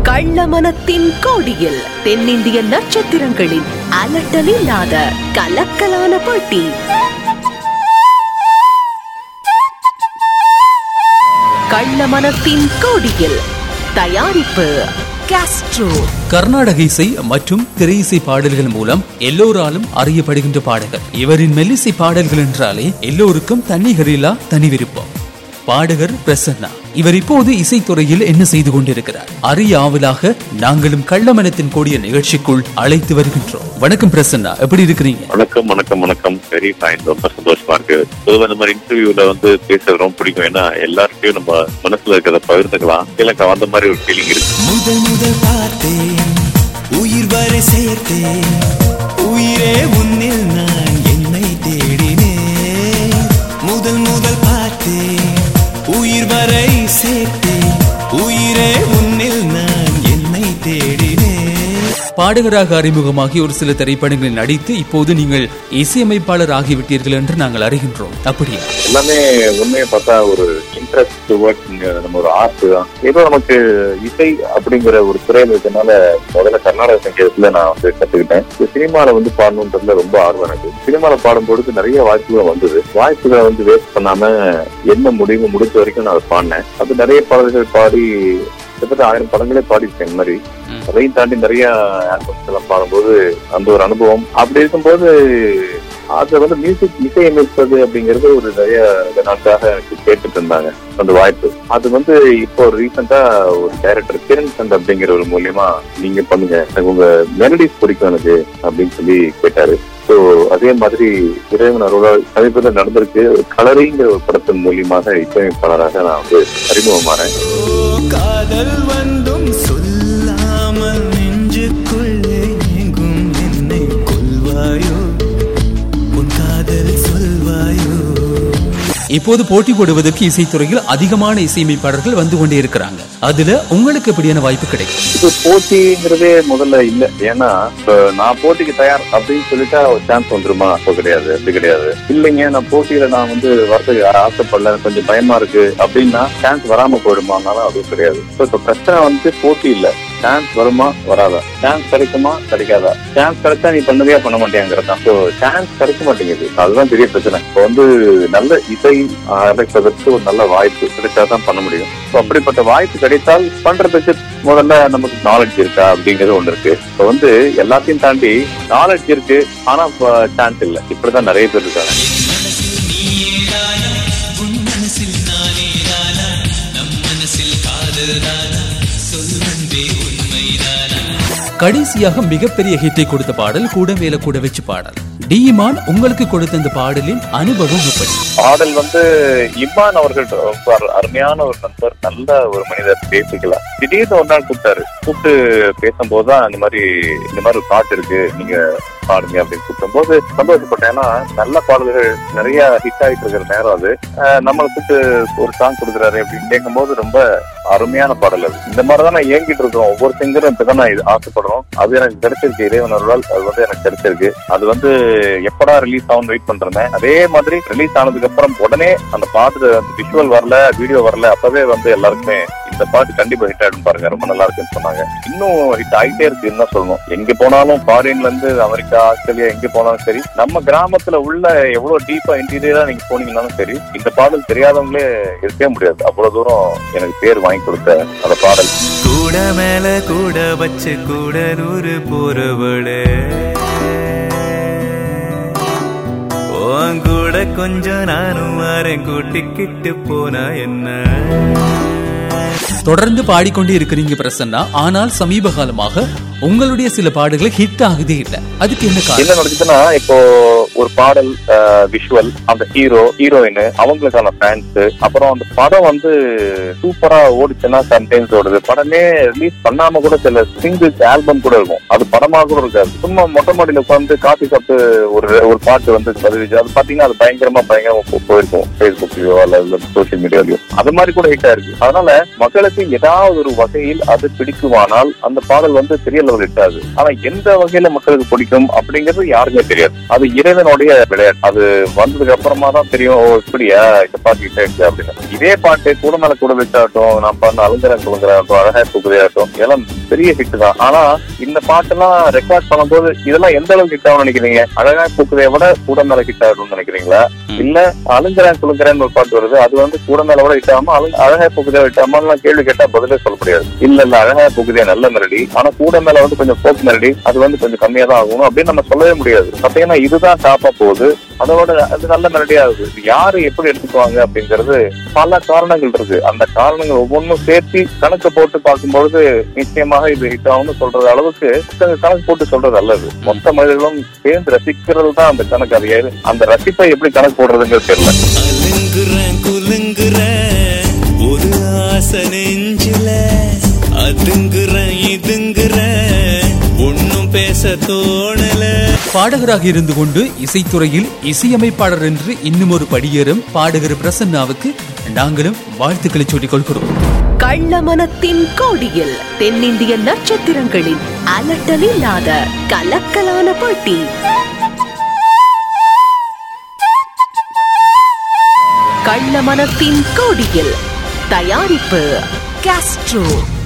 கள்ளமனத்தின் கோடியில் தென்னிந்திய நட்சத்திரங்களின் அலட்டலில்லாத கலக்கலான போட்டி கள்ளமனத்தின் கோடியில் தயாரிப்பு காஸ்ட்ரோ கர்நாடக இசை மற்றும் திரை இசை பாடல்கள் மூலம் எல்லோராலும் அறியப்படுகின்ற பாடகர் இவரின் மெல்லிசை பாடல்கள் என்றாலே எல்லோருக்கும் தன்னிகரில்லா தனி விருப்பம் பாடகர் பிரசன்னா இவர் இப்போது இசைத்துறையில் என்ன செய்து கொண்டிருக்கிறார் அறிய ஆவலாக நாங்களும் கள்ளமனத்தின் கூடிய நிகழ்ச்சிக்குள் அழைத்து வருகின்றோம் வணக்கம் பிரசன்னா எப்படி இருக்கிறீங்க வணக்கம் வணக்கம் வணக்கம் வெரி ஃபைன் ரொம்ப சந்தோஷமா இருக்கு பொதுவா இந்த மாதிரி இன்டர்வியூல வந்து பேசுறது ரொம்ப பிடிக்கும் ஏன்னா எல்லார்கிட்டயும் நம்ம மனசுல இருக்கிறத பகிர்ந்துக்கலாம் எனக்கு அந்த மாதிரி ஒரு ஃபீலிங் இருக்கு முதல் முதல் பார்த்தேன் உயிர் வரை சேர்த்தேன் உயிரே உன்னில் நான் என்னை தேடினேன் முதல் முதல் பார்த்தேன் உயிர் வரை சேர்த்தேன் உயிரே உன்னில் நான் என்னை தேடினேன் பாடகராக அறிமுகமாகி ஒரு சில திரைப்படங்களில் நடித்து இப்போது நீங்கள் இசையமைப்பாளர் ஆகிவிட்டீர்கள் என்று நாங்கள் அறிகின்றோம் அப்படியா எல்லாமே உண்மையை பார்த்தா ஒரு இன்ட்ரெஸ்ட் டுவர்ட்ஸ் நம்ம ஒரு ஆர்ட் தான் ஏதோ நமக்கு இசை அப்படிங்கிற ஒரு துறையில் இருக்கனால முதல்ல கர்நாடக சங்கீதத்துல நான் வந்து கத்துக்கிட்டேன் இந்த சினிமால வந்து பாடணுன்றதுல ரொம்ப ஆர்வம் எனக்கு சினிமால பாடும்பொழுது நிறைய வாய்ப்புகள் வந்தது வாய்ப்புகளை வந்து வேஸ்ட் பண்ணாம என்ன முடிவு முடிஞ்ச வரைக்கும் நான் அதை பாடினேன் அது நிறைய பாடல்கள் பாடி கிட்டத்தட்ட ஆயிரம் படங்களே பாடிருக்கேன் இந்த மாதிரி அதையும் தாண்டி நிறைய ஆல்பம்ஸ் எல்லாம் பாடும்போது அந்த ஒரு அனுபவம் அப்படி இருக்கும்போது அது வந்து மியூசிக் இசையமைப்பது அப்படிங்கிறது ஒரு நிறைய நாட்களாக எனக்கு கேட்டுட்டு இருந்தாங்க அந்த வாய்ப்பு அது வந்து இப்போ ரீசெண்டா ஒரு டைரக்டர் கிரண் சந்த் அப்படிங்கிற ஒரு மூலியமா நீங்க பண்ணுங்க எனக்கு உங்க மெலடிஸ் பிடிக்கும் எனக்கு அப்படின்னு சொல்லி கேட்டாரு ஸோ அதே மாதிரி இறைவன் அருளால் சமீபத்தில் நடந்திருக்கு கலரிங்கிற ஒரு படத்தின் மூலியமாக இசையமைப்பாளராக நான் வந்து அறிமுகமானேன் ஓ காதல் வந்தும் சொல்லாமல் நெஞ்சுக்குள்ளே எங்கும் என்னை கொள்வாயோ உன் காதல் சொல்வாயோ இப்போது போட்டி போடுவதற்கு இசைத்துறையில் அதிகமான இசையமைப்பாளர்கள் வந்து கொண்டே இருக்கிறாங்க அதுல உங்களுக்கு எப்படியான வாய்ப்பு கிடைக்கும் இது போட்டிங்கிறதே முதல்ல இல்ல ஏன்னா இப்ப நான் போட்டிக்கு தயார் அப்படின்னு சொல்லிட்டா ஒரு சான்ஸ் வந்துருமா அப்போ கிடையாது அப்படி கிடையாது இல்லைங்க நான் போட்டியில நான் வந்து வரதுக்கு ஆசைப்படல கொஞ்சம் பயமா இருக்கு அப்படின்னா சான்ஸ் வராம போயிடுமானாலும் அதுவும் கிடையாது So, இப்ப பிரச்சனை வந்து போட்டி இல்ல சான்ஸ் வருமா வராதா சான்ஸ் கிடைக்குமா கிடைக்காதா சான்ஸ் கிடைச்சா நீ பண்ணதே பண்ண மாட்டேங்கிறது ஸோ சான்ஸ் கிடைக்க மாட்டேங்குது அதுதான் பெரிய பிரச்சனை இப்போ வந்து நல்ல இசை அமைப்பதற்கு ஒரு நல்ல வாய்ப்பு கிடைச்சாதான் பண்ண முடியும் ஸோ அப்படிப்பட்ட வாய்ப்பு கிடைத்தால் பண்றதுக்கு முதல்ல நமக்கு நாலேஜ் இருக்கா அப்படிங்கிறது ஒண்ணு இருக்கு இப்போ வந்து எல்லாத்தையும் தாண்டி நாலேஜ் இருக்கு ஆனா சான்ஸ் இல்லை இப்படிதான் நிறைய பேர் இருக்காங்க உன் மனசில் நானே தானா நம் மனசில் காதல் தானா சொல் அன்பே உண்மைதானா கடைசியாக மிகப்பெரிய ஹிட்டை கொடுத்த பாடல் கூட மேல கூட வச்சு பாடல் டிமான் உங்களுக்கு கொடுத்த இந்த பாடலின் அனுபவம் எப்படி பாடல் வந்து இம்மான் அவர்கள் ரொம்ப அரு- அருமையான ஒரு நண்பர் நல்ல ஒரு மனிதர் பேசிக்கலாம் திடீர்னு ஒரு நாள் கூப்பிட்டாரு கூப்பிட்டு பேசும்போதுதான் இந்த மாதிரி இந்த மாதிரி ஒரு பாட்டு இருக்கு நீங்க பாடுங்க அப்படின்னு கூப்பிடும்போது சந்தோஷப்பட்டேன் ஏன்னா நல்ல பாடல்கள் நிறைய ஹிட் ஆகிட்டு இருக்கிற நேரம் அது அஹ் நம்மளை கூப்பிட்டு ஒரு சாங் கொடுக்குறாரு அப்படின்னு கேட்கும்போது ரொம்ப அருமையான பாடல் அது இந்த மாதிரி தான் நான் ஏங்கிட்டு இருக்கோம் ஒவ்வொரு சிங்கரும் இப்பதான் நான் இது ஆசைப்படுறோம் அது எனக்கு கிடைச்சிருக்கு இறைவன் அருளால் அது வந்து எனக்கு கிடைச்சிருக்கு அது வந்து எப்படா ரிலீஸ் ஆகும் வெயிட் பண்றேன் அதே மாதிரி ரிலீஸ் ஆனதுக்கு அப்புறம் உடனே அந்த பாட்டு அந்த விஷுவல் வரல வீடியோ வரல அப்பவே வந்து எல்லாருக்குமே இந்த பாட்டு கண்டிப்பா ஹிட் ஆயிடும் பாருங்க ரொம்ப நல்லா இருக்குன்னு சொன்னாங்க இன்னும் ஹிட் ஆகிட்டே இருக்குன்னு தான் சொல்லணும் எங்க போனாலும் ஃபாரின்ல இருந்து அமெரிக்கா ஆஸ்திரேலியா எங்க போனாலும் சரி நம்ம கிராமத்துல உள்ள எவ்வளவு டீப்பா இன்டீரியரா நீங்க போனீங்கன்னாலும் சரி இந்த பாடல் தெரியாதவங்களே இருக்கவே முடியாது அவ்வளவு தூரம் எனக்கு பேர் வாங்கி கொடுத்த அந்த பாடல் கூட மேல கூட வச்சு கூட நூறு போறவளே உன் கூட கொஞ்சம் நானும் வரேன் கூட்டிக்கிட்டு போனா என்ன தொடர்ந்து பாடிக்கொண்டே இருக்கிறீங்க பிரசன்னா ஆனால் சமீப காலமாக உங்களுடைய சில பாடல்கள் ஹிட் ஆகுதே இல்ல அதுக்கு என்ன காரணம் என்ன நடக்குதுன்னா இப்போ ஒரு பாடல் விஷுவல் அந்த ஹீரோ ஹீரோயின் அவங்களுக்கான ஃபேன்ஸ் அப்புறம் அந்த படம் வந்து சூப்பரா ஓடிச்சுன்னா சம்டைம்ஸ் ஓடுது படமே ரிலீஸ் பண்ணாம கூட சில சிங்கிள்ஸ் ஆல்பம் கூட இருக்கும் அது படமா கூட இருக்காது சும்மா மொட்டை மாடியில உட்காந்து காஃபி சாப்பிட்டு ஒரு ஒரு பாட்டு வந்து பதிவிச்சு அது பாத்தீங்கன்னா அது பயங்கரமா பயங்கரமா போ- போயிருக்கும் ஃபேஸ்புக்லயோ அல்லது சோசியல் மீடியாலயோ அது மாதிரி கூட ஹிட் ஆயிருக்கு அதனால மக்களுக்கு ஏதாவது ஒரு வகையில் அது பிடிக்குமானால் அந்த பாடல் வந்து பெரிய லெவல் ஹிட் ஆகுது ஆனா எந்த வகையில மக்களுக்கு பிடிக்கும் அப்படிங்கிறது யாருக்குமே தெரியாது அது இறைவன் ஃபோனுடைய விளையாட்டு அது வந்ததுக்கு அப்புறமா தான் தெரியும் ஓ இப்படியா இந்த பாட்டு ஹிட் ஆயிடுச்சு அப்படின்னு இதே பாட்டு கூட மேல கூட வச்சாட்டும் நான் பண்ண அலுங்கரன் குழுங்குறாட்டும் அழகா குதிரையாட்டும் இதெல்லாம் பெரிய ஹிட் தான் ஆனா இந்த பாட்டெல்லாம் ரெக்கார்ட் பண்ணும்போது இதெல்லாம் எந்த அளவுக்கு ஹிட் ஆகும் நினைக்கிறீங்க அழகா குதிரையை விட கூட மேல ஹிட் ஆகும்னு நினைக்கிறீங்களா இல்ல அலுங்கரன் குழுங்குறேன்னு ஒரு பாட்டு வருது அது வந்து கூட மேல விட ஹிட் ஆகாம அலு- அழகா புகுதியா ஹிட் ஆகாம கேள்வி கேட்டா பதிலே சொல்ல முடியாது இல்ல இல்ல அழகா புகுதியா நல்ல மெலடி ஆனா கூட மேல வந்து கொஞ்சம் போக் மெலடி அது வந்து கொஞ்சம் கம்மியா தான் ஆகணும் அப்படின்னு நம்ம சொல்லவே முடியாது பாத்தீங்கன்னா இதுதான் டாப்பா போகுது அதோட அது நல்ல மெலடியா ஆகுது இது யாரு எப்படி எடுத்துக்குவாங்க அப்படிங்கிறது பல காரணங்கள் இருக்கு அந்த காரணங்கள் ஒவ்வொன்றும் சேர்த்து கணக்கு போட்டு பார்க்கும்பொழுது நிச்சயமாக இது ஹிட் ஆகும்னு சொல்றது அளவுக்கு கணக்கு போட்டு சொல்றது அல்லது மொத்த மனிதர்களும் சேர்ந்து ரசிக்கிறது தான் அந்த கணக்கு அது ஏது- அந்த ரசிப்பை எப்படி கணக்கு போடுறதுங்கிறது தெரியல அலுங்குறேன் குலுங்குறேன் ஒரு ஆசை நெஞ்சில அதுங்குறேன் இதுங்குறேன் ஒன்னும் பேச தோணல பாடகராக இருந்து கொண்டு இசைத்துறையில் இசையமைப்பாளர் என்று இன்னும் ஒரு படியேறும் பாடகர் பிரசன்னாவுக்கு நாங்களும் வாழ்த்துக்களை சொல்லிக் கொள்கிறோம் கள்ளமனத்தின் கோடியில் தென்னிந்திய நட்சத்திரங்களின் அலட்டலில்லாத கலக்கலான போட்டி கள்ளமனத்தின் கோடியில் தயாரிப்பு காஸ்ட்ரோ